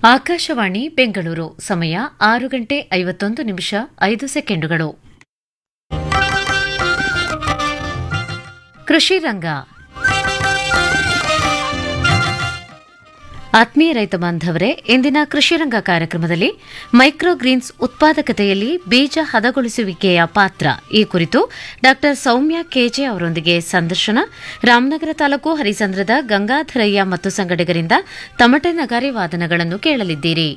ಆಕಾಶವಾಣಿ ಬೆಂಗಳೂರು ಸಮಯ ಆರು ಗಂಟೆ ಐವತ್ತೊಂದು ನಿಮಿಷ ಐದು ಸೆಕೆಂಡುಗಳು ಕೃಷಿ ರಂಗ ಆತ್ಮೀಯ ರೈತ ಬಾಂಧವರೇ ಇಂದಿನ ಕೃಷಿ ರಂಗ ಕಾರ್ಯಕ್ರಮದಲ್ಲಿ ಮೈಕ್ರೋ ಗ್ರೀನ್ಸ್ ಉತ್ಪಾದಕತೆಯಲ್ಲಿ ಬೀಜ ಹದಗೊಳಿಸುವಿಕೆಯ ಪಾತ್ರ ಈ ಕುರಿತು ಡಾ ಸೌಮ್ಯ ಕೆಜೆ ಅವರೊಂದಿಗೆ ಸಂದರ್ಶನ ರಾಮನಗರ ತಾಲೂಕು ಹರಿಸಂದ್ರದ ಗಂಗಾಧರಯ್ಯ ಮತ್ತು ಸಂಗಡಿಗರಿಂದ ತಮಟೆ ನಗಾರಿ ವಾದನಗಳನ್ನು ಕೇಳಲಿದ್ದೀರಿ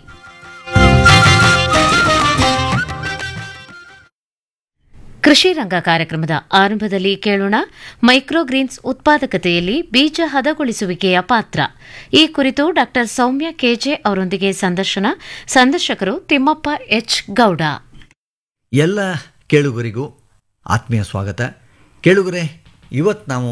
ಕೃಷಿ ರಂಗ ಕಾರ್ಯಕ್ರಮದ ಆರಂಭದಲ್ಲಿ ಕೇಳೋಣ ಮೈಕ್ರೋ ಗ್ರೀನ್ಸ್ ಉತ್ಪಾದಕತೆಯಲ್ಲಿ ಬೀಜ ಹದಗೊಳಿಸುವಿಕೆಯ ಪಾತ್ರ ಈ ಕುರಿತು ಡಾ ಸೌಮ್ಯ ಕೆಜೆ ಅವರೊಂದಿಗೆ ಸಂದರ್ಶನ ಸಂದರ್ಶಕರು ತಿಮ್ಮಪ್ಪ ಎಚ್ ಗೌಡ ಎಲ್ಲ ಕೇಳುಗರಿಗೂ ಆತ್ಮೀಯ ಸ್ವಾಗತ ಕೇಳುಗರೆ ಇವತ್ತು ನಾವು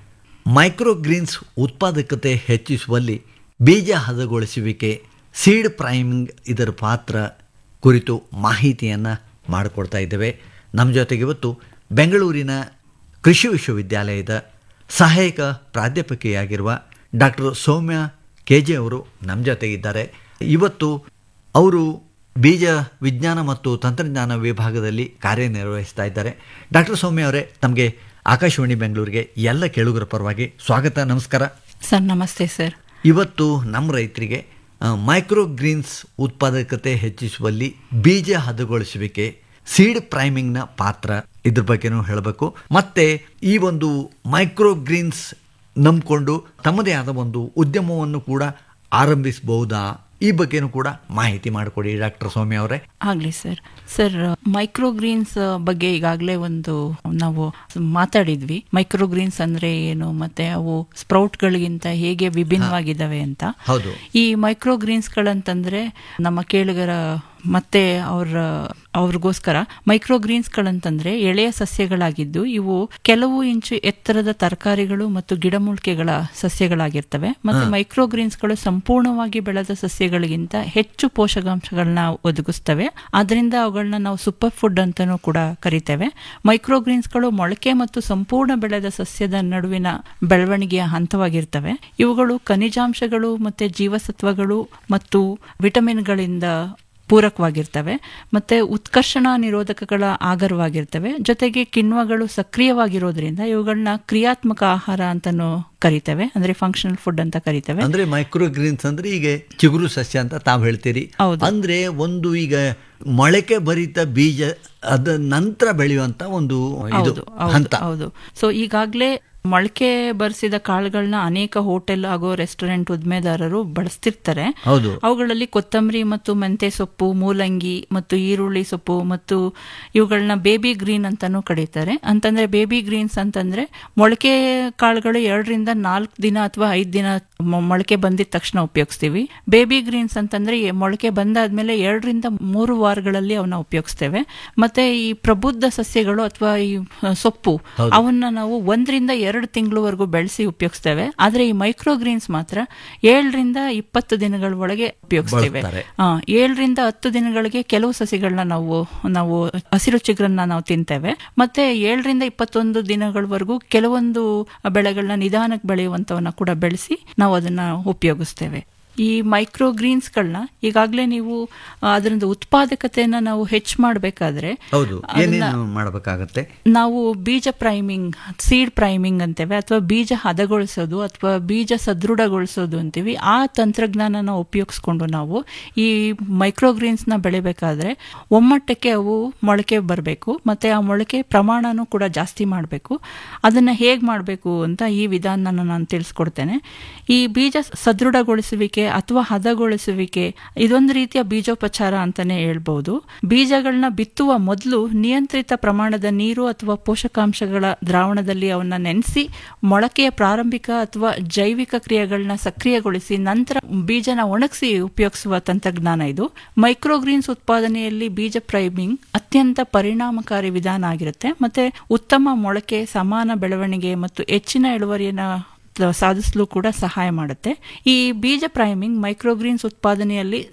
ಮೈಕ್ರೋ ಗ್ರೀನ್ಸ್ ಉತ್ಪಾದಕತೆ ಹೆಚ್ಚಿಸುವಲ್ಲಿ ಬೀಜ ಹದಗೊಳಿಸುವಿಕೆ ಸೀಡ್ ಪ್ರೈಮಿಂಗ್ ಇದರ ಪಾತ್ರ ಕುರಿತು ಮಾಹಿತಿಯನ್ನು ಮಾಡಿಕೊಡ್ತಾ ಇದ್ದೇವೆ ನಮ್ಮ ಜೊತೆಗೆ ಇವತ್ತು ಬೆಂಗಳೂರಿನ ಕೃಷಿ ವಿಶ್ವವಿದ್ಯಾಲಯದ ಸಹಾಯಕ ಪ್ರಾಧ್ಯಾಪಕಿಯಾಗಿರುವ ಡಾಕ್ಟರ್ ಸೌಮ್ಯ ಕೆ ಜೆ ಅವರು ನಮ್ಮ ಜೊತೆಗಿದ್ದಾರೆ ಇವತ್ತು ಅವರು ಬೀಜ ವಿಜ್ಞಾನ ಮತ್ತು ತಂತ್ರಜ್ಞಾನ ವಿಭಾಗದಲ್ಲಿ ಕಾರ್ಯನಿರ್ವಹಿಸ್ತಾ ಇದ್ದಾರೆ ಡಾಕ್ಟರ್ ಸೌಮ್ಯ ಅವರೇ ತಮಗೆ ಆಕಾಶವಾಣಿ ಬೆಂಗಳೂರಿಗೆ ಎಲ್ಲ ಕೇಳುಗರ ಪರವಾಗಿ ಸ್ವಾಗತ ನಮಸ್ಕಾರ ಸರ್ ನಮಸ್ತೆ ಸರ್ ಇವತ್ತು ನಮ್ಮ ರೈತರಿಗೆ ಆ, ಮೈಕ್ರೋ ಗ್ರೀನ್ಸ್ ಉತ್ಪಾದಕತೆ ಹೆಚ್ಚಿಸುವಲ್ಲಿ ಬೀಜ ಹದಗೊಳಿಸುವಿಕೆ ಸೀಡ್ ಪ್ರೈಮಿಂಗ್ನ ಪಾತ್ರ ಇದ್ರ ಬಗ್ಗೆನೂ ಹೇಳಬೇಕು ಮತ್ತೆ ಈ ಒಂದು ಮೈಕ್ರೋ ಗ್ರೀನ್ಸ್ ನಂಬಿಕೊಂಡು ತಮ್ಮದೇ ಆದ ಒಂದು ಉದ್ಯಮವನ್ನು ಕೂಡ ಆರಂಭಿಸಬಹುದಾ ಈ ಬಗ್ಗೆನೂ ಕೂಡ ಮಾಹಿತಿ ಮಾಡಿಕೊಡಿ ಡಾಕ್ಟರ್ ಸೌಮ್ಯ ಅವರೇ ಆಗ್ಲಿ ಸರ್ ಸರ್ ಮೈಕ್ರೋ ಗ್ರೀನ್ಸ್ ಬಗ್ಗೆ ಈಗಾಗಲೇ ಒಂದು ನಾವು ಮಾತಾಡಿದ್ವಿ ಮೈಕ್ರೋ ಗ್ರೀನ್ಸ್ ಅಂದ್ರೆ ಏನು ಮತ್ತೆ ಅವು ಸ್ಪ್ರೌಟ್ಗಳಿಗಿಂತ ಹೇಗೆ ವಿಭಿನ್ನವಾಗಿದ್ದಾವೆ ಅಂತ ಹೌದು ಈ ಮೈಕ್ರೋ ಗ್ರೀನ್ಸ್ಗಳಂತಂದ್ರೆ ನಮ್ಮ ಕೇಳುಗರ ಮತ್ತೆ ಅವ್ರ ಅವ್ರಿಗೋಸ್ಕರ ಮೈಕ್ರೋ ಗ್ರೀನ್ಸ್ಗಳಂತಂದ್ರೆ ಎಳೆಯ ಸಸ್ಯಗಳಾಗಿದ್ದು ಇವು ಕೆಲವು ಇಂಚು ಎತ್ತರದ ತರಕಾರಿಗಳು ಮತ್ತು ಗಿಡಮೂಲಿಕೆಗಳ ಸಸ್ಯಗಳಾಗಿರ್ತವೆ ಮತ್ತೆ ಮೈಕ್ರೋ ಗ್ರೀನ್ಸ್ಗಳು ಸಂಪೂರ್ಣವಾಗಿ ಬೆಳೆದ ಸಸ್ಯಗಳಿಗಿಂತ ಹೆಚ್ಚು ಪೋಷಕಾಂಶಗಳನ್ನ ಒದಗಿಸ್ತವೆ ಅದರಿಂದ ಅವುಗಳನ್ನ ನಾವು ಸೂಪರ್ ಫುಡ್ ಅಂತಾನೂ ಕೂಡ ಕರಿತೇವೆ ಮೈಕ್ರೋ ಗ್ರೀನ್ಸ್ಗಳು ಮೊಳಕೆ ಮತ್ತು ಸಂಪೂರ್ಣ ಬೆಳೆದ ಸಸ್ಯದ ನಡುವಿನ ಬೆಳವಣಿಗೆಯ ಹಂತವಾಗಿರ್ತವೆ ಇವುಗಳು ಖನಿಜಾಂಶಗಳು ಮತ್ತೆ ಜೀವಸತ್ವಗಳು ಮತ್ತು ವಿಟಮಿನ್ಗಳಿಂದ ಪೂರಕವಾಗಿರ್ತವೆ ಮತ್ತೆ ಉತ್ಕರ್ಷಣ ನಿರೋಧಕಗಳ ಆಗರವಾಗಿರ್ತವೆ ಜೊತೆಗೆ ಕಿಣ್ವಗಳು ಸಕ್ರಿಯವಾಗಿರೋದ್ರಿಂದ ಇವುಗಳನ್ನ ಕ್ರಿಯಾತ್ಮಕ ಆಹಾರ ಅಂತಾನು ಕರಿತೇವೆ ಅಂದ್ರೆ ಫಂಕ್ಷನಲ್ ಫುಡ್ ಅಂತ ಕರಿತೇವೆ ಅಂದ್ರೆ ಮೈಕ್ರೋ ಗ್ರೀನ್ಸ್ ಅಂದ್ರೆ ಈಗ ಚಿಗುರು ಸಸ್ಯ ಅಂತ ತಾವು ಹೇಳ್ತೀರಿ ಹೌದು. ಅಂದ್ರೆ ಒಂದು ಈಗ ಮೊಳಕೆ ಭರಿತ ಬೀಜ ಅದ ನಂತರ ಬೆಳೆಯುವಂತ ಒಂದು ಇದು ಹೌದು ಹೌದು ಹಂತ ಹೌದು ಸೊ ಈಗಾಗಲೇ ಮೊಳಕೆ ಬರಿಸಿದ ಕಾಳುಗಳನ್ನ ಅನೇಕ ಹೋಟೆಲ್ ಹಾಗೂ ರೆಸ್ಟೋರೆಂಟ್ ಉದ್ಮೇದಾರರು ಬಳಸ್ತಿರ್ತಾರೆ ಹೌದು ಅವುಗಳಲ್ಲಿ ಕೊತ್ತಂಬರಿ ಮತ್ತು ಮೆಂತೆ ಸೊಪ್ಪು ಮೂಲಂಗಿ ಮತ್ತು ಈರುಳ್ಳಿ ಸೊಪ್ಪು ಮತ್ತು ಇವುಗಳನ್ನ ಬೇಬಿ ಗ್ರೀನ್ ಅಂತಾನೂ ಕರೀತಾರೆ ಅಂತಂದ್ರೆ ಬೇಬಿ ಗ್ರೀನ್ಸ್ ಅಂತಂದ್ರೆ ಮೊಳಕೆ ಕಾಳುಗಳು ಎರಡರಿಂದ ನಾಲ್ಕು ದಿನ ಅಥವಾ ಐದು ದಿನ ಮೊ- ಮೊಳಕೆ ಬಂದಿದ ತಕ್ಷಣ ಉಪಯೋಗಿಸ್ತೀವಿ ಬೇಬಿ ಗ್ರೀನ್ಸ್ ಅಂತಂದ್ರೆ ಈ ಮೊಳಕೆ ಬಂದಾದ್ಮೇಲೆ ಎರಡರಿಂದ ಮೂರು ವಾರಗಳಲ್ಲಿ ಅವನ್ನ ಉಪಯೋಗಿಸ್ತೇವೆ ಮತ್ತೆ ಈ ಪ್ರಬುದ್ಧ ಸಸ್ಯಗಳು ಅಥವಾ ಈ ಆ, ಸೊಪ್ಪು ಅವನ್ನ ನಾವು ಒಂದರಿಂದ ಎರಡು ತಿಂಗಳವರೆಗೂ ಬೆಳೆಸಿ ಉಪಯೋಗಿಸ್ತೇವೆ ಆದ್ರೆ ಈ ಮೈಕ್ರೋ ಗ್ರೀನ್ಸ್ ಮಾತ್ರ ಏಳರಿಂದ ಇಪ್ಪತ್ತು ದಿನಗಳ ಒಳಗೆ ಉಪಯೋಗಿಸ್ತೇವೆ ಬಳಸ್ತಾರೆ. ಆ, ಏಳರಿಂದ ಹತ್ತು ದಿನಗಳಿಗೆ ಕೆಲವು ಸಸಿಗಳನ್ನ ನಾವು ನಾವು ಹಸಿರು ಚಿಗುರನ್ನ ನಾವು ತಿಂತೇವೆ ಮತ್ತೆ ಏಳರಿಂದ ಇಪ್ಪತ್ತೊಂದು ದಿನಗಳವರೆಗೂ ಕೆಲವೊಂದು ಬೆಳೆಗಳನ್ನ ನಿಧಾನಕ್ಕೆ ಬೆಳೆಯುವಂತವನ್ನ ಕೂಡ ಬೆಳೆಸಿ ನಾವು ಅದನ್ನ ಉಪಯೋಗಿಸ್ತೇವೆ ಈ ಮೈಕ್ರೋ ಗ್ರೀನ್ಸ್ಗಳನ್ನ ಈಗಾಗಲೇ ನೀವು ಆ, ಅದರಿಂದ ಉತ್ಪಾದಕತೆಯನ್ನ ನಾವು ಹೆಚ್ಚು ಮಾಡಬೇಕಾದ್ರೆ ಹೌದು ಏನೇನು ಮಾಡಬೇಕಾಗತ್ತೆ ನಾವು ಬೀಜ ಪ್ರೈಮಿಂಗ್ ಸೀಡ್ ಪ್ರೈಮಿಂಗ್ ಅಂತೇವೆ ಅಥವಾ ಬೀಜ ಹದಗೊಳಿಸೋದು ಅಥವಾ ಬೀಜ ಸದೃಢಗೊಳಿಸೋದು ಅಂತೀವಿ ಆ ತಂತ್ರಜ್ಞಾನನ ಉಪಯೋಗಿಸ್ಕೊಂಡು ನಾವು ಈ ಮೈಕ್ರೋಗ್ರೀನ್ಸ್ನ ಬೆಳಿಬೇಕಾದ್ರೆ ಒಮ್ಮಟ್ಟಕ್ಕೆ ಅವು ಮೊಳಕೆ ಬರಬೇಕು ಮತ್ತೆ ಆ ಮೊಳಕೆ ಪ್ರಮಾಣನೂ ಕೂಡ ಜಾಸ್ತಿ ಮಾಡಬೇಕು ಅದನ್ನ ಹೇಗೆ ಮಾಡಬೇಕು ಅಂತ ಈ ವಿಧಾನನ ನಾನು ತಿಳಿಸ್ಕೊಡ್ತೇನೆ ಈ ಬೀಜ ಸದೃಢಗೊಳಿಸುವಿಕೆ ಅಥವಾ ಹದಗೊಳಿಸುವಿಕೆ ಇದೊಂದು ರೀತಿಯ ಬೀಜೋಪಚಾರ ಅಂತಾನೆ ಹೇಳ್ಬಹುದು ಬೀಜಗಳನ್ನ ಬಿತ್ತುವ ಮೊದಲು ನಿಯಂತ್ರಿತ ಪ್ರಮಾಣದ ನೀರು ಅಥವಾ ಪೋಷಕಾಂಶಗಳ ದ್ರಾವಣದಲ್ಲಿ ಅವನ್ನ ನೆನೆಸಿ ಮೊಳಕೆಯ ಪ್ರಾರಂಭಿಕ ಅಥವಾ ಜೈವಿಕ ಕ್ರಿಯೆಗಳನ್ನ ಸಕ್ರಿಯಗೊಳಿಸಿ ನಂತರ ಬೀಜನ ಒಣಗಿಸಿ ಉಪಯೋಗಿಸುವ ತಂತ್ರಜ್ಞಾನ ಇದು ಮೈಕ್ರೋಗ್ರೀನ್ಸ್ ಉತ್ಪಾದನೆಯಲ್ಲಿ ಬೀಜ ಪ್ರೈಮಿಂಗ್ ಅತ್ಯಂತ ಪರಿಣಾಮಕಾರಿ ವಿಧಾನ ಆಗಿರುತ್ತೆ ಮತ್ತೆ ಉತ್ತಮ ಮೊಳಕೆ ಸಮಾನ ಬೆಳವಣಿಗೆ ಮತ್ತು ಹೆಚ್ಚಿನ ಇಳುವರಿಯನ್ನ ಸಾಧಿಸಲು ಕೂಡ ಸಹಾಯ ಮಾಡುತ್ತೆ ಈ ಬೀಜ ಪ್ರೈಮಿಂಗ್ ಮೈಕ್ರೋಗ್ರೀನ್ಸ್ ಉತ್ಪಾದನೆಯಲ್ಲಿ